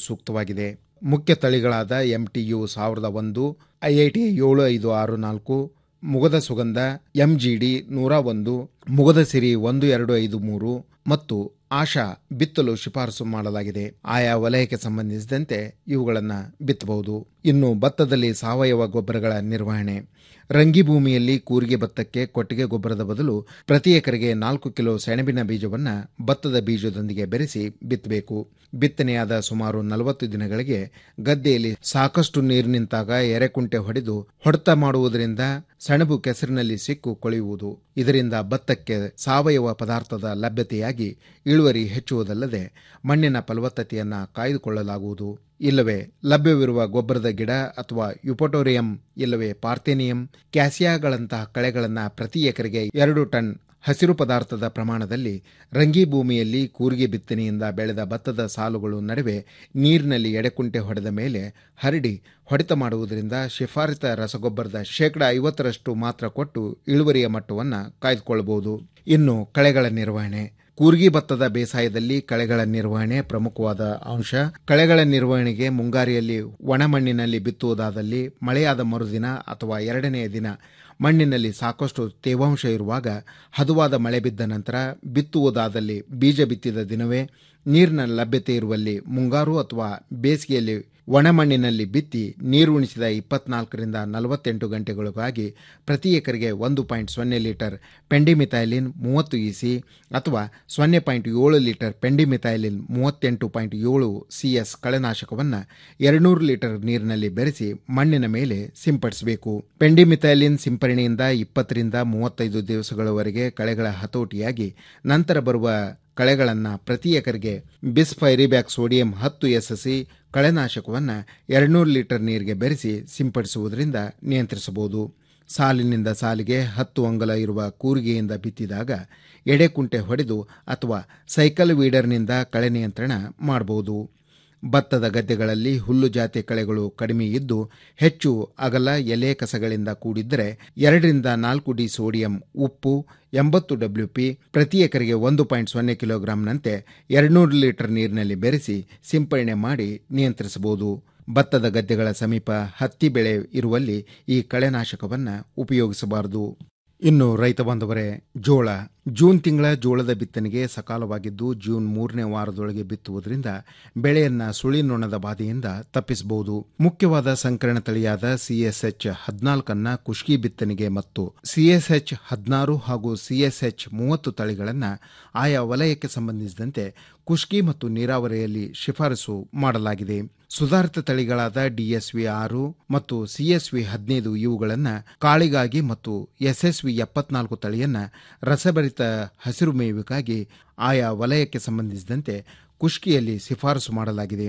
ಸೂಕ್ತವಾಗಿದೆ ಮುಖ್ಯ ತಳಿಗಳಾದ ಎಂಟಿಯು ಸಾವಿರದ ಒಂದು ಐಐಟಿ ಏಳು ಐದು ಆರು ನಾಲ್ಕು ಮುಗದ ಸುಗಂಧ ಎಂಜಿಡಿ ನೂರ ಒಂದು ಮುಗದ ಸಿರಿ ಒಂದು ಎರಡು ಐದು ಮೂರು ಮತ್ತು ಆಶಾ ಬಿತ್ತಲು ಶಿಫಾರಸು ಮಾಡಲಾಗಿದೆ ಆಯಾ ವಲಯಕ್ಕೆ ಸಂಬಂಧಿಸಿದಂತೆ ಇವುಗಳನ್ನು ಬಿತ್ತಬಹುದು ಇನ್ನು ಭತ್ತದಲ್ಲಿ ಸಾವಯವ ಗೊಬ್ಬರಗಳ ನಿರ್ವಹಣೆ ರಂಗಿ ಭೂಮಿಯಲ್ಲಿ ಕೂರಿಗೆ ಭತ್ತಕ್ಕೆ ಕೊಟ್ಟಿಗೆ ಗೊಬ್ಬರದ ಬದಲು ಪ್ರತಿ ಎಕರೆಗೆ ನಾಲ್ಕು ಕಿಲೋ ಸೆಣಬಿನ ಬೀಜವನ್ನು ಭತ್ತದ ಬೀಜದೊಂದಿಗೆ ಬೆರೆಸಿ ಬಿತ್ತಬೇಕು ಬಿತ್ತನೆಯಾದ ಸುಮಾರು ನಲವತ್ತು ದಿನಗಳಿಗೆ ಗದ್ದೆಯಲ್ಲಿ ಸಾಕಷ್ಟು ನೀರು ನಿಂತಾಗ ಎರೆಕುಂಟೆ ಹೊಡೆದು ಹೊಡೆತ ಮಾಡುವುದರಿಂದ ಸೆಣಬು ಕೆಸರಿನಲ್ಲಿ ಸಿಕ್ಕು ಕೊಳೆಯುವುದು ಇದರಿಂದ ಭತ್ತಕ್ಕೆ ಸಾವಯವ ಪದಾರ್ಥದ ಲಭ್ಯತೆಯಾಗಿ ಇಳುವರಿ ಹೆಚ್ಚುವುದಲ್ಲದೆ ಮಣ್ಣಿನ ಫಲವತ್ತತೆಯನ್ನು ಕಾಯ್ದುಕೊಳ್ಳಲಾಗುವುದು ಇಲ್ಲವೇ ಲಭ್ಯವಿರುವ ಗೊಬ್ಬರದ ಗಿಡ ಅಥವಾ ಯುಪೋಟೋರಿಯಂ ಇಲ್ಲವೇ ಪಾರ್ಥೇನಿಯಂ ಕ್ಯಾಸಿಯಾಗಳಂತಹ ಕಳೆಗಳನ್ನು ಪ್ರತಿ ಎಕರೆಗೆ ಎರಡು ಟನ್ ಹಸಿರು ಪದಾರ್ಥದ ಪ್ರಮಾಣದಲ್ಲಿ ರಂಗಿ ಭೂಮಿಯಲ್ಲಿ ಕೂರಿಗೆ ಬಿತ್ತನೆಯಿಂದ ಬೆಳೆದ ಭತ್ತದ ಸಾಲುಗಳು ನಡುವೆ ನೀರಿನಲ್ಲಿ ಎಡೆಕುಂಟೆ ಹೊಡೆದ ಮೇಲೆ ಹರಡಿ ಹೊಡೆತ ಮಾಡುವುದರಿಂದ ಶಿಫಾರಿತ ರಸಗೊಬ್ಬರದ ಶೇಕಡ ಐವತ್ತರಷ್ಟು ಮಾತ್ರ ಕೊಟ್ಟು ಇಳುವರಿಯ ಮಟ್ಟವನ್ನು ಕಾಯ್ದುಕೊಳ್ಳಬಹುದು ಇನ್ನು ಕಳೆಗಳ ನಿರ್ವಹಣೆ ಕೂರ್ಗಿ ಭತ್ತದ ಬೇಸಾಯದಲ್ಲಿ ಕಳೆಗಳ ನಿರ್ವಹಣೆ ಪ್ರಮುಖವಾದ ಅಂಶ ಕಳೆಗಳ ನಿರ್ವಹಣೆಗೆ ಮುಂಗಾರಿಯಲ್ಲಿ ಒಣಮಣ್ಣಿನಲ್ಲಿ ಬಿತ್ತುವುದಾದಲ್ಲಿ ಮಳೆಯಾದ ಮರುದಿನ ಅಥವಾ ಎರಡನೆಯ ದಿನ ಮಣ್ಣಿನಲ್ಲಿ ಸಾಕಷ್ಟು ತೇವಾಂಶ ಇರುವಾಗ ಹದುವಾದ ಮಳೆ ಬಿದ್ದ ನಂತರ ಬಿತ್ತುವುದಾದಲ್ಲಿ ಬೀಜ ಬಿತ್ತಿದ ದಿನವೇ ನೀರಿನ ಲಭ್ಯತೆ ಇರುವಲ್ಲಿ ಮುಂಗಾರು ಅಥವಾ ಬೇಸಿಗೆಯಲ್ಲಿ ಒಣಮಣ್ಣಿನಲ್ಲಿ ಬಿತ್ತಿ ನೀರು ಉಣಿಸಿದ ಇಪ್ಪತ್ನಾಲ್ಕರಿಂದ ನಲವತ್ತೆಂಟು ಗಂಟೆಗಳಿಗಾಗಿ ಪ್ರತಿ ಎಕರೆಗೆ ಒಂದು ಪಾಯಿಂಟ್ ಸೊನ್ನೆ ಲೀಟರ್ ಪೆಂಡಿಮಿಥೈಲಿನ್ ಮೂವತ್ತು ಇಸಿ ಅಥವಾ ಸೊನ್ನೆ ಪಾಯಿಂಟ್ ಏಳು ಲೀಟರ್ ಪೆಂಡಿಮಿಥೈಲಿನ್ ಮೂವತ್ತೆಂಟು ಪಾಯಿಂಟ್ ಏಳು ಸಿಎಸ್ ಕಳೆನಾಶಕವನ್ನು ಎರಡ್ನೂರು ಲೀಟರ್ ನೀರಿನಲ್ಲಿ ಬೆರೆಸಿ ಮಣ್ಣಿನ ಮೇಲೆ ಸಿಂಪಡಿಸಬೇಕು ಪೆಂಡಿಮಿಥೈಲಿನ್ ಸಿಂಪರಣೆಯಿಂದ ಇಪ್ಪತ್ತರಿಂದ ಮೂವತ್ತೈದು ದಿವಸಗಳವರೆಗೆ ಕಳೆಗಳ ಹತೋಟಿಯಾಗಿ ನಂತರ ಬರುವ ಕಳೆಗಳನ್ನು ಪ್ರತಿ ಎಕರೆಗೆ ಬಿಸ್ಫೈರಿಬ್ಯಾಕ್ ಸೋಡಿಯಂ ಹತ್ತು ಎಸ್ಎಸ್ಸಿ ಕಳೆನಾಶಕವನ್ನು ಎರಡ್ನೂರು ಲೀಟರ್ ನೀರಿಗೆ ಬೆರೆಸಿ ಸಿಂಪಡಿಸುವುದರಿಂದ ನಿಯಂತ್ರಿಸಬಹುದು ಸಾಲಿನಿಂದ ಸಾಲಿಗೆ ಹತ್ತು ಅಂಗಲ ಇರುವ ಕೂರಿಗೆಯಿಂದ ಬಿತ್ತಿದಾಗ ಎಡೆಕುಂಟೆ ಹೊಡೆದು ಅಥವಾ ಸೈಕಲ್ ವೀಡರ್ನಿಂದ ಕಳೆ ನಿಯಂತ್ರಣ ಮಾಡಬಹುದು ಭತ್ತದ ಗದ್ದೆಗಳಲ್ಲಿ ಹುಲ್ಲು ಜಾತಿ ಕಳೆಗಳು ಕಡಿಮೆ ಇದ್ದು ಹೆಚ್ಚು ಅಗಲ ಎಲೆ ಕಸಗಳಿಂದ ಕೂಡಿದ್ದರೆ ಎರಡರಿಂದ ನಾಲ್ಕು ಡಿ ಸೋಡಿಯಂ ಉಪ್ಪು ಎಂಬತ್ತು ಡಬ್ಲ್ಯೂಪಿ ಪ್ರತಿ ಎಕರೆಗೆ ಒಂದು ಪಾಯಿಂಟ್ ಸೊನ್ನೆ ಕಿಲೋಗ್ರಾಂನಂತೆ ಎರಡ್ನೂರು ಲೀಟರ್ ನೀರಿನಲ್ಲಿ ಬೆರೆಸಿ ಸಿಂಪರಣೆ ಮಾಡಿ ನಿಯಂತ್ರಿಸಬಹುದು ಭತ್ತದ ಗದ್ದೆಗಳ ಸಮೀಪ ಹತ್ತಿ ಬೆಳೆ ಇರುವಲ್ಲಿ ಈ ಕಳೆನಾಶಕವನ್ನು ಉಪಯೋಗಿಸಬಾರದು ಇನ್ನು ರೈತ ಬಾಂಧವರೇ ಜೋಳ ಜೂನ್ ತಿಂಗಳ ಜೋಳದ ಬಿತ್ತನೆಗೆ ಸಕಾಲವಾಗಿದ್ದು ಜೂನ್ ಮೂರನೇ ವಾರದೊಳಗೆ ಬಿತ್ತುವುದರಿಂದ ಬೆಳೆಯನ್ನ ಸುಳಿನೊಣದ ಬಾಧೆಯಿಂದ ತಪ್ಪಿಸಬಹುದು ಮುಖ್ಯವಾದ ಸಂಕರಣ ತಳಿಯಾದ ಸಿಎಸ್ಎಚ್ ಹದಿನಾಲ್ಕನ್ನ ಕುಷ್ಕಿ ಬಿತ್ತನೆಗೆ ಮತ್ತು ಸಿಎಸ್ಎಚ್ ಹದಿನಾರು ಹಾಗೂ ಸಿಎಸ್ಎಚ್ ಮೂವತ್ತು ತಳಿಗಳನ್ನು ಆಯಾ ವಲಯಕ್ಕೆ ಸಂಬಂಧಿಸಿದಂತೆ ಕುಷ್ಕಿ ಮತ್ತು ನೀರಾವರಿಯಲ್ಲಿ ಶಿಫಾರಸು ಮಾಡಲಾಗಿದೆ ಸುಧಾರಿತ ತಳಿಗಳಾದ ಡಿಎಸ್ವಿ ಆರು ಮತ್ತು ಸಿಎಸ್ವಿ ಹದಿನೈದು ಇವುಗಳನ್ನು ಕಾಳಿಗಾಗಿ ಮತ್ತು ಎಸ್ಎಸ್ವಿ ಎಪ್ಪತ್ನಾಲ್ಕು ತಳಿಯನ್ನ ರಸಭರಿತ ಹಸಿರು ಮೇವಿಗಾಗಿ ಆಯಾ ವಲಯಕ್ಕೆ ಸಂಬಂಧಿಸಿದಂತೆ ಕುಷ್ಕಿಯಲ್ಲಿ ಶಿಫಾರಸು ಮಾಡಲಾಗಿದೆ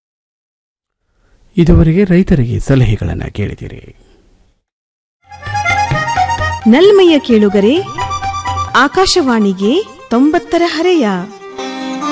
ಇದುವರೆಗೆ ರೈತರಿಗೆ ಸಲಹೆಗಳನ್ನು ಕೇಳಿದಿರಿ ನಲ್ಮೆಯ ಕೇಳುಗರೆ ಆಕಾಶವಾಣಿಗೆ ತೊಂಬತ್ತರ ಹರೆಯ